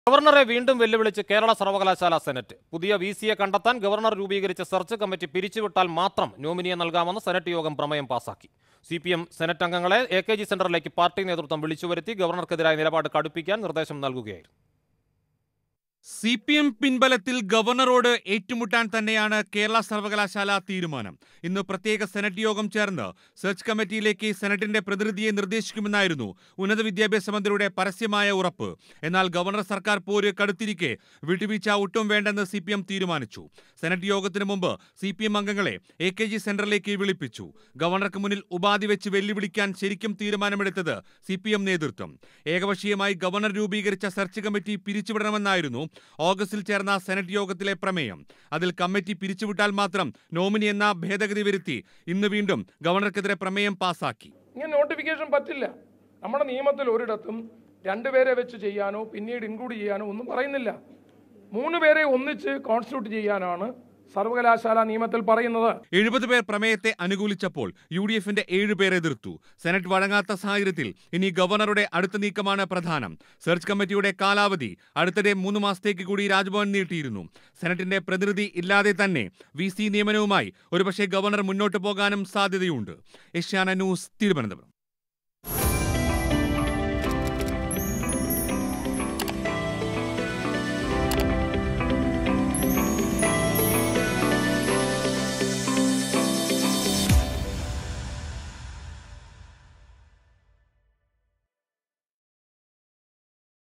ഗവർണറെ വീണ്ടും വെല്ലുവിളിച്ച് കേരള സർവകലാശാല സെനറ്റ് പുതിയ വി സിയെ കണ്ടെത്താൻ ഗവർണർ രൂപീകരിച്ച സെർച്ച് കമ്മിറ്റി പിരിച്ചുവിട്ടാൽ മാത്രം നോമിനിയെ നൽകാമെന്ന് സെനറ്റ് യോഗം പ്രമേയം പാസാക്കി സി പി എം സെനറ്റ് അംഗങ്ങളെ എ കെ ജി സെന്ററിലേക്ക് പാർട്ടി നേതൃത്വം വിളിച്ചുവരുത്തി ഗവർണർക്കെതിരായ നിലപാട് കടുപ്പിക്കാൻ നിർദ്ദേശം നൽകുകയായിരുന്നു സി പി എം പിൻബലത്തിൽ ഗവർണറോട് ഏറ്റുമുട്ടാൻ തന്നെയാണ് കേരള സർവകലാശാല തീരുമാനം ഇന്ന് പ്രത്യേക സെനറ്റ് യോഗം ചേർന്ന് സെർച്ച് കമ്മിറ്റിയിലേക്ക് സെനറ്റിന്റെ പ്രതിനിധിയെ നിർദ്ദേശിക്കുമെന്നായിരുന്നു ഉന്നത വിദ്യാഭ്യാസ മന്ത്രിയുടെ പരസ്യമായ ഉറപ്പ് എന്നാൽ ഗവർണർ സർക്കാർ പോര് കടുത്തിരിക്കെ വിട്ടുവീഴ്ച ഒട്ടും വേണ്ടെന്ന് സി പി എം തീരുമാനിച്ചു സെനറ്റ് യോഗത്തിന് മുമ്പ് സി പി എം അംഗങ്ങളെ എ കെ ജി സെന്ററിലേക്ക് വിളിപ്പിച്ചു ഗവർണർക്ക് മുന്നിൽ ഉപാധി വെച്ച് വെല്ലുവിളിക്കാൻ ശരിക്കും തീരുമാനമെടുത്തത് സി പി എം നേതൃത്വം ഏകപക്ഷീയമായി ഗവർണർ രൂപീകരിച്ച സെർച്ച് കമ്മിറ്റി പിരിച്ചുവിടണമെന്നായിരുന്നു ഓഗസ്റ്റിൽ ചേർന്ന സെനറ്റ് യോഗത്തിലെ പ്രമേയം അതിൽ കമ്മിറ്റി പിരിച്ചുവിട്ടാൽ മാത്രം നോമിനി എന്ന ഭേദഗതി വരുത്തി ഇന്ന് വീണ്ടും ഗവർണർക്കെതിരെ പ്രമേയം പാസാക്കി ഇങ്ങനെ നോട്ടിഫിക്കേഷൻ പറ്റില്ല നമ്മുടെ നിയമത്തിൽ ഒരിടത്തും രണ്ടുപേരെ വെച്ച് ചെയ്യാനോ പിന്നീട് ഇൻക്ലൂഡ് ചെയ്യാനോ ഒന്നും പറയുന്നില്ല മൂന്ന് പേരെ ഒന്നിച്ച് കോൺസ്റ്റിറ്റ്യൂട്ട് ചെയ്യാനാണ് സർവകലാശാല നിയമത്തിൽ പറയുന്നത് എഴുപത് പേർ പ്രമേയത്തെ അനുകൂലിച്ചപ്പോൾ യു ഡി എഫിന്റെ ഏഴ് പേർ എതിർത്തു സെനറ്റ് വഴങ്ങാത്ത സാഹചര്യത്തിൽ ഇനി ഗവർണറുടെ അടുത്ത നീക്കമാണ് പ്രധാനം സെർച്ച് കമ്മിറ്റിയുടെ കാലാവധി അടുത്തിടെ മൂന്ന് മാസത്തേക്ക് കൂടി രാജ്ഭവൻ നീട്ടിയിരുന്നു സെനറ്റിന്റെ പ്രതിനിധി ഇല്ലാതെ തന്നെ വി സി നിയമനവുമായി ഒരുപക്ഷെ ഗവർണർ മുന്നോട്ട് പോകാനും സാധ്യതയുണ്ട് ഏഷ്യാന ന്യൂസ് തിരുവനന്തപുരം